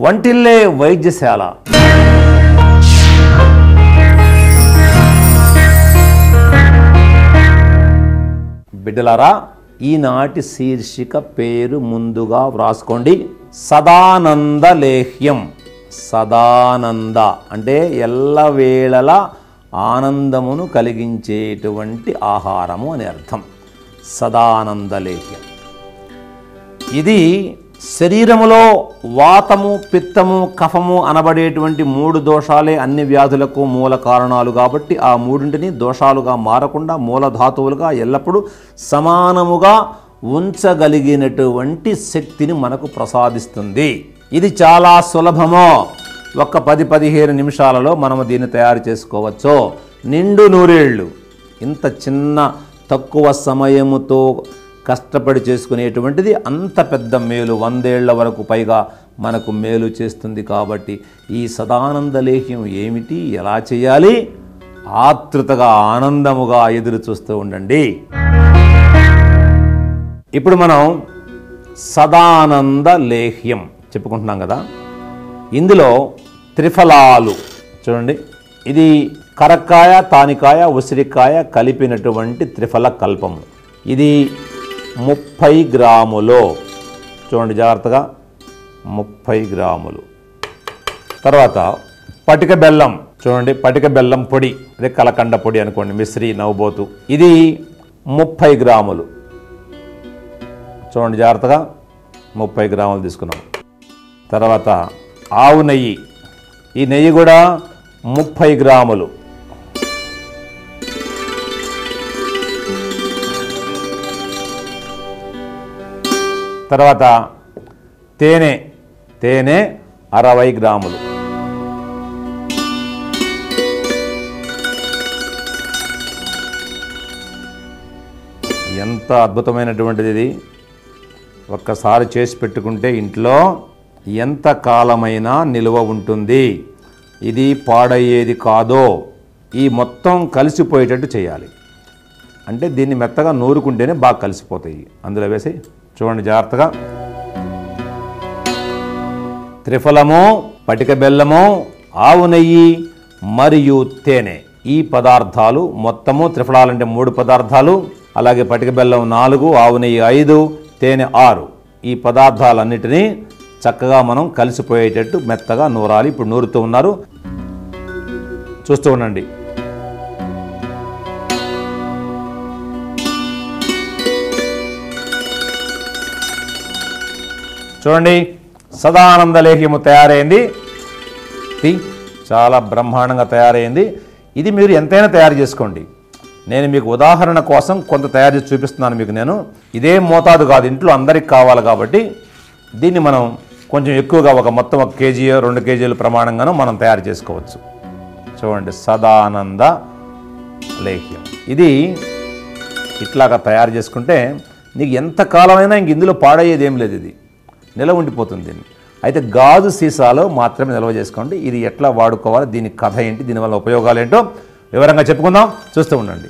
వంటిల్లే వైద్యశాల బిడ్డలారా ఈనాటి శీర్షిక పేరు ముందుగా వ్రాసుకోండి సదానంద లేహ్యం సదానంద అంటే ఎల్లవేళల ఆనందమును కలిగించేటువంటి ఆహారము అని అర్థం సదానంద లేహ్యం ఇది శరీరములో వాతము పిత్తము కఫము అనబడేటువంటి మూడు దోషాలే అన్ని వ్యాధులకు మూల కారణాలు కాబట్టి ఆ మూడింటిని దోషాలుగా మారకుండా మూల ధాతువులుగా ఎల్లప్పుడూ సమానముగా ఉంచగలిగినటువంటి శక్తిని మనకు ప్రసాదిస్తుంది ఇది చాలా సులభమో ఒక్క పది పదిహేను నిమిషాలలో మనము దీన్ని తయారు చేసుకోవచ్చు నిండు నూరేళ్ళు ఇంత చిన్న తక్కువ సమయముతో కష్టపడి చేసుకునేటువంటిది అంత పెద్ద మేలు వందేళ్ల వరకు పైగా మనకు మేలు చేస్తుంది కాబట్టి ఈ సదానంద లేహ్యం ఏమిటి ఎలా చేయాలి ఆతృతగా ఆనందముగా ఎదురు చూస్తూ ఉండండి ఇప్పుడు మనం సదానంద లేహ్యం చెప్పుకుంటున్నాం కదా ఇందులో త్రిఫలాలు చూడండి ఇది కరక్కాయ తానికాయ ఉసిరికాయ కలిపినటువంటి త్రిఫల కల్పము ఇది ముప్పై గ్రాములు చూడండి జాగ్రత్తగా ముప్పై గ్రాములు తర్వాత పటిక బెల్లం చూడండి పటిక బెల్లం పొడి అదే కలకండ పొడి అనుకోండి మిశ్రీ నవ్వుబోతు ఇది ముప్పై గ్రాములు చూడండి జాగ్రత్తగా ముప్పై గ్రాములు తీసుకున్నాం తర్వాత ఆవు నెయ్యి ఈ నెయ్యి కూడా ముప్పై గ్రాములు తర్వాత తేనె తేనె అరవై గ్రాములు ఎంత అద్భుతమైనటువంటిది ఇది ఒక్కసారి చేసి పెట్టుకుంటే ఇంట్లో ఎంత కాలమైనా నిల్వ ఉంటుంది ఇది పాడయ్యేది కాదో ఈ మొత్తం కలిసిపోయేటట్టు చేయాలి అంటే దీన్ని మెత్తగా నూరుకుంటేనే బాగా కలిసిపోతాయి అందులో వేసి చూడండి జాగ్రత్తగా త్రిఫలము పటిక బెల్లము ఆవు నెయ్యి మరియు తేనె ఈ పదార్థాలు మొత్తము త్రిఫలాలంటే మూడు పదార్థాలు అలాగే పటిక బెల్లం నాలుగు ఆవు నెయ్యి ఐదు తేనె ఆరు ఈ పదార్థాలన్నిటినీ చక్కగా మనం కలిసిపోయేటట్టు మెత్తగా నూరాలి ఇప్పుడు నూరుతూ ఉన్నారు చూస్తూ ఉండండి చూడండి సదానంద లేహ్యము తయారైంది తి చాలా బ్రహ్మాండంగా తయారైంది ఇది మీరు ఎంతైనా తయారు చేసుకోండి నేను మీకు ఉదాహరణ కోసం కొంత తయారు చేసి చూపిస్తున్నాను మీకు నేను ఇదే మోతాదు కాదు ఇంట్లో అందరికి కావాలి కాబట్టి దీన్ని మనం కొంచెం ఎక్కువగా ఒక మొత్తం ఒక కేజీ రెండు కేజీల ప్రమాణంగాను మనం తయారు చేసుకోవచ్చు చూడండి సదానంద లేహ్యం ఇది ఇట్లాగా తయారు చేసుకుంటే నీకు ఎంత కాలమైనా ఇంక ఇందులో పాడయ్యేది ఏం లేదు ఇది నిలవ ఉండిపోతుంది దీన్ని అయితే గాజు సీసాలో మాత్రమే నిల్వ చేసుకోండి ఇది ఎట్లా వాడుకోవాలి దీని కథ ఏంటి దీనివల్ల ఉపయోగాలు ఏంటో వివరంగా చెప్పుకుందాం చూస్తూ ఉండండి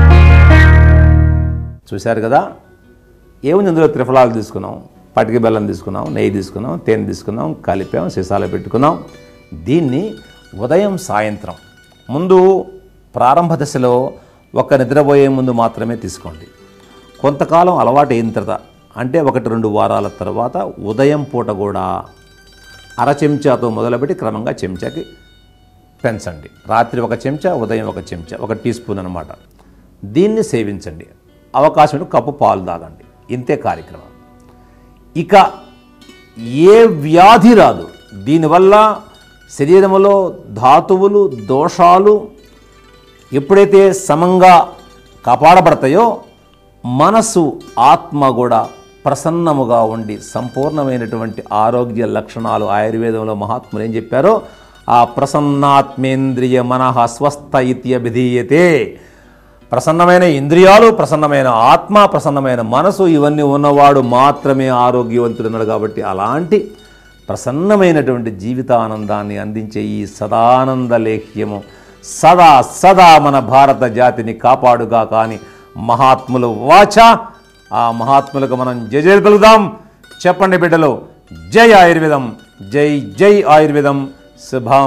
చూశారు కదా ఏముంది ఇందులో త్రిఫలాలు తీసుకున్నాం పటికి బెల్లం తీసుకున్నాం నెయ్యి తీసుకున్నాం తేనె తీసుకున్నాం కలిపాం సీసాలో పెట్టుకున్నాం దీన్ని ఉదయం సాయంత్రం ముందు ప్రారంభ దశలో ఒక నిద్రపోయే ముందు మాత్రమే తీసుకోండి కొంతకాలం అలవాటు అయిన తర్వాత అంటే ఒకటి రెండు వారాల తర్వాత ఉదయం పూట కూడా అర చెంచాతో మొదలుపెట్టి క్రమంగా చెంచాకి పెంచండి రాత్రి ఒక చెంచా ఉదయం ఒక చెంచా ఒక టీ స్పూన్ అనమాట దీన్ని సేవించండి అవకాశం ఉంటే కప్పు పాలు తాగండి ఇంతే కార్యక్రమం ఇక ఏ వ్యాధి రాదు దీనివల్ల శరీరంలో ధాతువులు దోషాలు ఎప్పుడైతే సమంగా కాపాడబడతాయో మనసు ఆత్మ కూడా ప్రసన్నముగా ఉండి సంపూర్ణమైనటువంటి ఆరోగ్య లక్షణాలు ఆయుర్వేదంలో మహాత్ములు ఏం చెప్పారో ఆ ప్రసన్నాత్మేంద్రియ మనః స్వస్థ ఇత్యభిధీయతే ప్రసన్నమైన ఇంద్రియాలు ప్రసన్నమైన ఆత్మ ప్రసన్నమైన మనసు ఇవన్నీ ఉన్నవాడు మాత్రమే ఆరోగ్యవంతుడు ఉన్నాడు కాబట్టి అలాంటి ప్రసన్నమైనటువంటి జీవితానందాన్ని అందించే ఈ సదానంద లేహ్యము సదా సదా మన భారత జాతిని కాపాడుగా కానీ మహాత్ములు వాచ ఆ మహాత్ములకు మనం జయ జయ పలుకుదాం చెప్పండి బిడ్డలు జయ ఆయుర్వేదం జై జై ఆయుర్వేదం శుభం